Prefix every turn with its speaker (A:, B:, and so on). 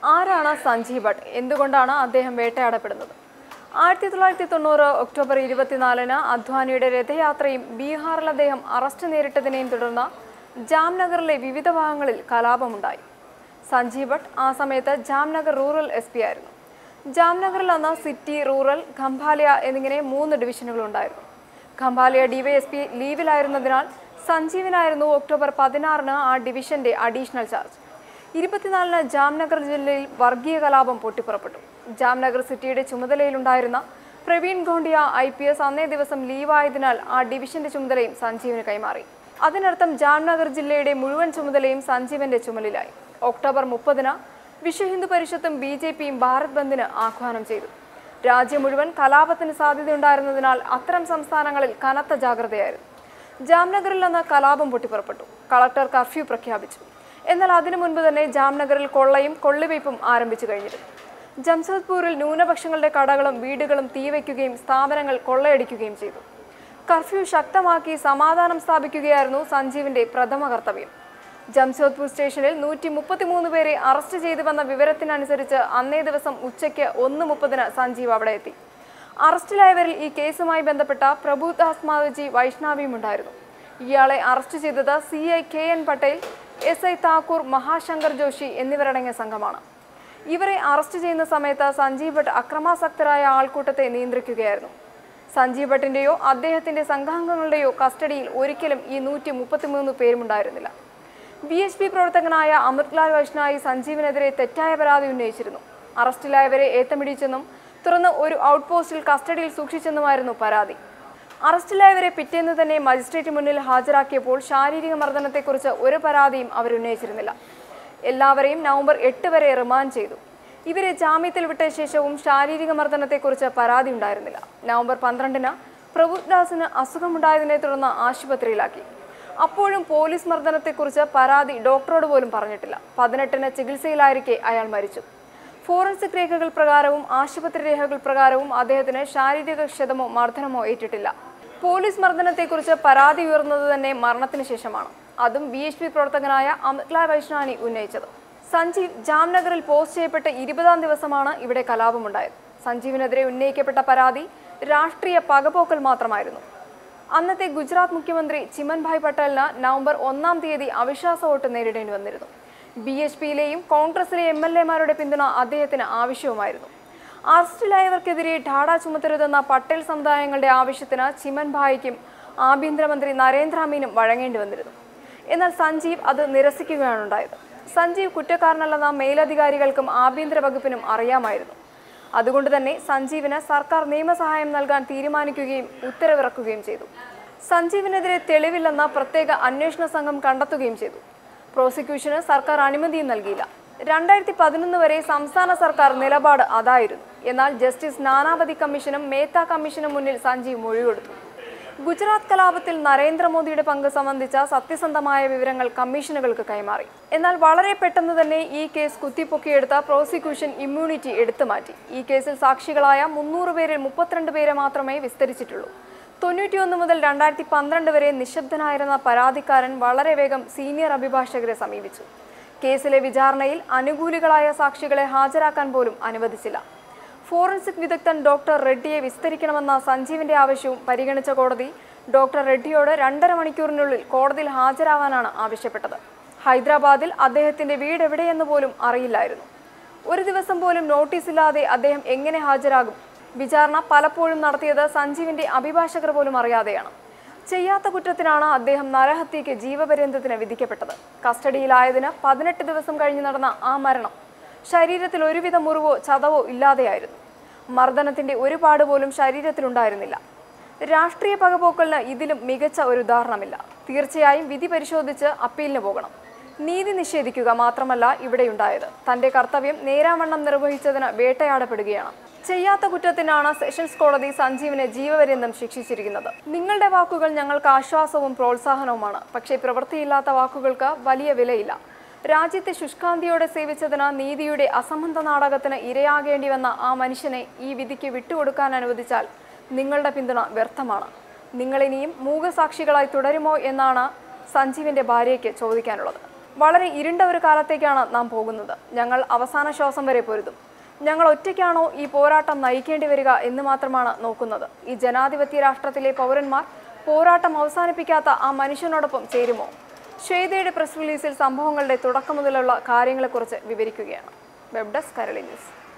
A: ആരാണ് സഞ്ജീവ് ഭട്ട് എന്തുകൊണ്ടാണ് അദ്ദേഹം വേട്ടയാടപ്പെടുന്നത് ആയിരത്തി തൊള്ളായിരത്തി തൊണ്ണൂറ് ഒക്ടോബർ ഇരുപത്തിനാലിന് അദ്വാനിയുടെ രഥയാത്രയും ബീഹാറിൽ അദ്ദേഹം അറസ്റ്റ് നേരിട്ടതിനെയും തുടർന്ന് ജാംനഗറിലെ വിവിധ ഭാഗങ്ങളിൽ കലാപമുണ്ടായി സഞ്ജീവ് ഭട്ട് ആ സമയത്ത് ജാംനഗർ റൂറൽ എസ് പി ആയിരുന്നു ജാംനഗറിൽ അന്ന് സിറ്റി റൂറൽ ഖംഭാലിയ എന്നിങ്ങനെ മൂന്ന് ഡിവിഷനുകളുണ്ടായിരുന്നു ഖംഭാലിയ ഡിവൈഎസ്പി ലീവിലായിരുന്നതിനാൽ സഞ്ജീവിനായിരുന്നു ഒക്ടോബർ പതിനാറിന് ആ ഡിവിഷന്റെ അഡീഷണൽ ചാർജ് ഇരുപത്തിനാലിന് ജാംനഗർ ജില്ലയിൽ വർഗീയ കലാപം പൊട്ടിപ്പുറപ്പെട്ടു ജാംനഗർ സിറ്റിയുടെ ചുമതലയിലുണ്ടായിരുന്ന Praveen Gondia I P S അന്നേ ദിവസം ലീവായതിനാൽ ആ ഡിവിഷന്റെ ചുമതലയും സഞ്ജീവിന് കൈമാറി അതിനർത്ഥം ജാംനഗർ ജില്ലയുടെ മുഴുവൻ ചുമതലയും സഞ്ജീവന്റെ ചുമലിലായി ഒക്ടോബർ മുപ്പതിന് വിശ്വ ഹിന്ദു പരിഷത്തും ബി ജെ പിയും ഭാരത് ബന്ദിന് ആഹ്വാനം ചെയ്തു രാജ്യം മുഴുവൻ കലാപത്തിന് സാധ്യതയുണ്ടായിരുന്നതിനാൽ അത്തരം സംസ്ഥാനങ്ങളിൽ കനത്ത ജാഗ്രതയായിരുന്നു ജാംനഗറിൽ നിന്ന് കലാപം പൊട്ടിപ്പുറപ്പെട്ടു കളക്ടർ കർഫ്യൂ പ്രഖ്യാപിച്ചു എന്നാൽ അതിനു മുൻപ് തന്നെ ജാംനഗറിൽ കൊള്ളയും കൊള്ളിവയ്പും ആരംഭിച്ചു കഴിഞ്ഞിരുന്നു ജംഷഡ്പൂരിൽ ന്യൂനപക്ഷങ്ങളുടെ കടകളും വീടുകളും തീവയ്ക്കുകയും സ്ഥാപനങ്ങൾ കൊള്ളയടിക്കുകയും ചെയ്തു കർഫ്യൂ ശക്തമാക്കി സമാധാനം സ്ഥാപിക്കുകയായിരുന്നു സഞ്ജീവിന്റെ പ്രഥമ കർത്തവ്യം ജംഷോദ്പൂർ സ്റ്റേഷനിൽ നൂറ്റി മുപ്പത്തിമൂന്ന് പേരെ അറസ്റ്റ് ചെയ്തുവെന്ന വിവരത്തിനനുസരിച്ച് അന്നേ ദിവസം ഉച്ചയ്ക്ക് ഒന്ന് മുപ്പതിന് സഞ്ജീവ് അവിടെ എത്തി അറസ്റ്റിലായവരിൽ ഈ കേസുമായി ബന്ധപ്പെട്ട പ്രഭുദാസ് മാവജി വൈഷ്ണവിയും ഉണ്ടായിരുന്നു ഇയാളെ അറസ്റ്റ് ചെയ്തത് C I K N Patel S I Thakur Mahashankar Joshi എന്നിവരടങ്ങിയ സംഘമാണ് ഇവരെ അറസ്റ്റ് ചെയ്യുന്ന സമയത്ത് സഞ്ജീവ് ഭട്ട് അക്രമാസക്തരായ ആൾക്കൂട്ടത്തെ നിയന്ത്രിക്കുകയായിരുന്നു സഞ്ജീവ് ഭട്ടിന്റെയോ അദ്ദേഹത്തിന്റെ സംഘാംഗങ്ങളുടെയോ കസ്റ്റഡിയിൽ ഒരിക്കലും ഈ നൂറ്റി മുപ്പത്തിമൂന്ന് പേരുമുണ്ടായിരുന്നില്ല ബി എച്ച് പി പ്രവർത്തകനായ അമൃത്ലാൽ വൈഷ്ണായി സഞ്ജീവിനെതിരെ തെറ്റായ പരാതി ഉന്നയിച്ചിരുന്നു അറസ്റ്റിലായവരെ ഏത്തമിടിച്ചെന്നും തുടർന്ന് ഒരു ഔട്ട് പോസ്റ്റിൽ കസ്റ്റഡിയിൽ സൂക്ഷിച്ചെന്നുമായിരുന്നു പരാതി അറസ്റ്റിലായവരെ പിറ്റേന്ന് തന്നെ മജിസ്ട്രേറ്റ് മുന്നിൽ ഹാജരാക്കിയപ്പോൾ ശാരീരിക മർദ്ദനത്തെക്കുറിച്ച് ഒരു പരാതിയും അവർ ഉന്നയിച്ചിരുന്നില്ല എല്ലാവരെയും നവംബർ എട്ട് വരെ റിമാൻഡ് ചെയ്തു ഇവരെ ജാമ്യത്തിൽ വിട്ട ശേഷവും ശാരീരിക മർദ്ദനത്തെക്കുറിച്ച് പരാതി ഉണ്ടായിരുന്നില്ല നവംബർ പന്ത്രണ്ടിന് പ്രഭുദാസിന് അസുഖമുണ്ടായതിനെ തുടർന്ന് ആശുപത്രിയിലാക്കി അപ്പോഴും പോലീസ് മർദ്ദനത്തെക്കുറിച്ച് പരാതി ഡോക്ടറോട് പോലും പറഞ്ഞിട്ടില്ല പതിനെട്ടിന് ചികിത്സയിലായിരിക്കെ അയാൾ മരിച്ചു ഫോറൻസിക് രേഖകൾ പ്രകാരവും ആശുപത്രി രേഖകൾ പ്രകാരവും അദ്ദേഹത്തിന് ശാരീരിക ക്ഷതമോ മർദ്ദനമോ ഏറ്റിട്ടില്ല പോലീസ് മർദ്ദനത്തെക്കുറിച്ച് പരാതി ഉയർന്നത് തന്നെ മരണത്തിന് ശേഷമാണ് അതും ബി എച്ച് പി പ്രവർത്തകനായ അമിത്ലാൽ വൈഷ്ണാനി ഉന്നയിച്ചത് സഞ്ജീവ് ജാംനഗറിൽ പോസ്റ്റ് ചെയ്യപ്പെട്ട ഇരുപതാം ദിവസമാണ് ഇവിടെ കലാപമുണ്ടായത് സഞ്ജീവിനെതിരെ ഉന്നയിക്കപ്പെട്ട പരാതി രാഷ്ട്രീയ പകപോക്കൽ മാത്രമായിരുന്നു അന്നത്തെ ഗുജറാത്ത് മുഖ്യമന്ത്രി ചിമൻഭായ് പട്ടേലിന് നവംബർ ഒന്നാം തീയതി അവിശ്വാസ വോട്ട് നേരിടേണ്ടി വന്നിരുന്നു ബി എച്ച് പിയിലെയും കോൺഗ്രസിലെ എം എൽ എമാരുടെ പിന്തുണ അദ്ദേഹത്തിന് ആവശ്യവുമായിരുന്നു അറസ്റ്റിലായവർക്കെതിരെ ഠാഡ ചുമത്തരുതെന്ന പട്ടേൽ സമുദായങ്ങളുടെ ആവശ്യത്തിന് ചിമൻഭായിക്കും ആഭ്യന്തരമന്ത്രി നരേന്ദ്രമീനും വഴങ്ങേണ്ടി വന്നിരുന്നു എന്നാൽ സഞ്ജീവ് അത് നിരസിക്കുകയാണ് ഉണ്ടായത് സഞ്ജീവ് കുറ്റക്കാരനല്ലെന്ന മേലധികാരികൾക്കും ആഭ്യന്തര വകുപ്പിനും അറിയാമായിരുന്നു അതുകൊണ്ട് തന്നെ സഞ്ജീവിന് സർക്കാർ നിയമസഹായം നൽകാൻ തീരുമാനിക്കുകയും ഉത്തരവിറക്കുകയും ചെയ്തു സഞ്ജീവിനെതിരെ തെളിവില്ലെന്ന പ്രത്യേക അന്വേഷണ സംഘം കണ്ടെത്തുകയും ചെയ്തു പ്രോസിക്യൂഷന് സർക്കാർ അനുമതിയും നൽകിയില്ല രണ്ടായിരത്തി പതിനൊന്ന് വരെ സംസ്ഥാന സർക്കാർ നിലപാട് അതായിരുന്നു എന്നാൽ ജസ്റ്റിസ് നാനാവതി കമ്മീഷനും മേത്ത കമ്മീഷനും മുന്നിൽ സഞ്ജീവ് മൊഴി കൊടുത്തു ഗുജറാത്ത് കലാപത്തിൽ നരേന്ദ്രമോദിയുടെ പങ്ക് സംബന്ധിച്ച സത്യസന്ധമായ വിവരങ്ങൾ കമ്മീഷനുകൾക്ക് കൈമാറി എന്നാൽ വളരെ പെട്ടെന്ന് തന്നെ ഈ കേസ് കുത്തിപ്പൊക്കിയെടുത്ത പ്രോസിക്യൂഷൻ ഇമ്മ്യൂണിറ്റി എടുത്തു മാറ്റി ഈ കേസിൽ സാക്ഷികളായ മുന്നൂറ് പേരിൽ മുപ്പത്തിരണ്ട് പേരെ മാത്രമേ വിസ്തരിച്ചിട്ടുള്ളൂ തൊണ്ണൂറ്റിയൊന്ന് മുതൽ രണ്ടായിരത്തി പന്ത്രണ്ട് വരെ നിശബ്ദനായിരുന്ന പരാതിക്കാരൻ വളരെ വേഗം സീനിയർ അഭിഭാഷകരെ സമീപിച്ചു കേസിലെ വിചാരണയിൽ അനുകൂലികളായ സാക്ഷികളെ ഹാജരാക്കാൻ പോലും അനുവദിച്ചില്ല ഫോറൻസിക് വിദഗ്ധൻ ഡോക്ടർ റെഡ്ഡിയെ വിസ്തരിക്കണമെന്ന സഞ്ജീവിന്റെ ആവശ്യവും പരിഗണിച്ച കോടതി ഡോക്ടർ റെഡ്ഡിയോട് രണ്ടര മണിക്കൂറിനുള്ളിൽ കോടതിയിൽ ഹാജരാവാനാണ് ആവശ്യപ്പെട്ടത് ഹൈദരാബാദിൽ അദ്ദേഹത്തിന്റെ വീട് എവിടെയെന്ന് പോലും അറിയില്ലായിരുന്നു ഒരു ദിവസം പോലും നോട്ടീസില്ലാതെ അദ്ദേഹം എങ്ങനെ ഹാജരാകും വിചാരണ പലപ്പോഴും നടത്തിയത് സഞ്ജീവിന്റെ അഭിഭാഷകർ പോലും അറിയാതെയാണ് ചെയ്യാത്ത കുറ്റത്തിനാണ് അദ്ദേഹം നരഹത്യയ്ക്ക് ജീവപര്യന്തത്തിന് വിധിക്കപ്പെട്ടത് കസ്റ്റഡിയിലായതിന് പതിനെട്ട് ദിവസം കഴിഞ്ഞ് നടന്ന ആ മരണം ശരീരത്തിൽ ഒരുവിധ മുറിവോ ചതവോ ഇല്ലാതെയായിരുന്നു മർദ്ദനത്തിന്റെ ഒരു പാട് പോലും ശരീരത്തിലുണ്ടായിരുന്നില്ല രാഷ്ട്രീയ പകപോക്കലിന് ഇതിലും മികച്ച ഒരു ഉദാഹരണമില്ല തീർച്ചയായും വിധി പരിശോധിച്ച് അപ്പീലിന് പോകണം നീതി നിഷേധിക്കുക മാത്രമല്ല ഇവിടെയുണ്ടായത് തന്റെ കർത്തവ്യം നേരാവണ്ണം നിർവഹിച്ചതിന് വേട്ടയാടപ്പെടുകയാണ് ചെയ്യാത്ത കുറ്റത്തിനാണ് സെഷൻസ് കോടതി സഞ്ജീവിനെ ജീവപര്യന്തം ശിക്ഷിച്ചിരിക്കുന്നത് നിങ്ങളുടെ വാക്കുകൾ ഞങ്ങൾക്ക് ആശ്വാസവും പ്രോത്സാഹനവുമാണ് പക്ഷേ പ്രവൃത്തിയില്ലാത്ത വാക്കുകൾക്ക് വലിയ വിലയില്ല രാജ്യത്തെ ശുഷ്കാന്തിയോടെ സേവിച്ചതിന് നീതിയുടെ അസംബന്ധ നാടകത്തിന് ഇരയാകേണ്ടി വന്ന ആ മനുഷ്യനെ ഈ വിധിക്ക് വിട്ടുകൊടുക്കാൻ അനുവദിച്ചാൽ നിങ്ങളുടെ പിന്തുണ വ്യർത്ഥമാണ് നിങ്ങളിനിയും മൂകസാക്ഷികളായി തുടരുമോ എന്നാണ് സഞ്ജീവിന്റെ ഭാര്യയ്ക്ക് ചോദിക്കാനുള്ളത് വളരെ ഇരുണ്ട ഒരു കാലത്തേക്കാണ് നാം പോകുന്നത് ഞങ്ങൾ അവസാന ശ്വാസം വരെ പൊരുതും ഞങ്ങൾ ഒറ്റയ്ക്കാണോ ഈ പോരാട്ടം നയിക്കേണ്ടി വരിക എന്ന് മാത്രമാണ് നോക്കുന്നത് ഈ ജനാധിപത്യ രാഷ്ട്രത്തിലെ പൗരന്മാർ പോരാട്ടം അവസാനിപ്പിക്കാത്ത ആ മനുഷ്യനോടൊപ്പം ചേരുമോ ശ്വേതയുടെ പ്രസ് റിലീസിൽ സംഭവങ്ങളുടെ തുടക്കം മുതലുള്ള കാര്യങ്ങളെക്കുറിച്ച് വിവരിക്കുകയാണ് വെബ് ഡെസ്ക് കരളി ന്യൂസ്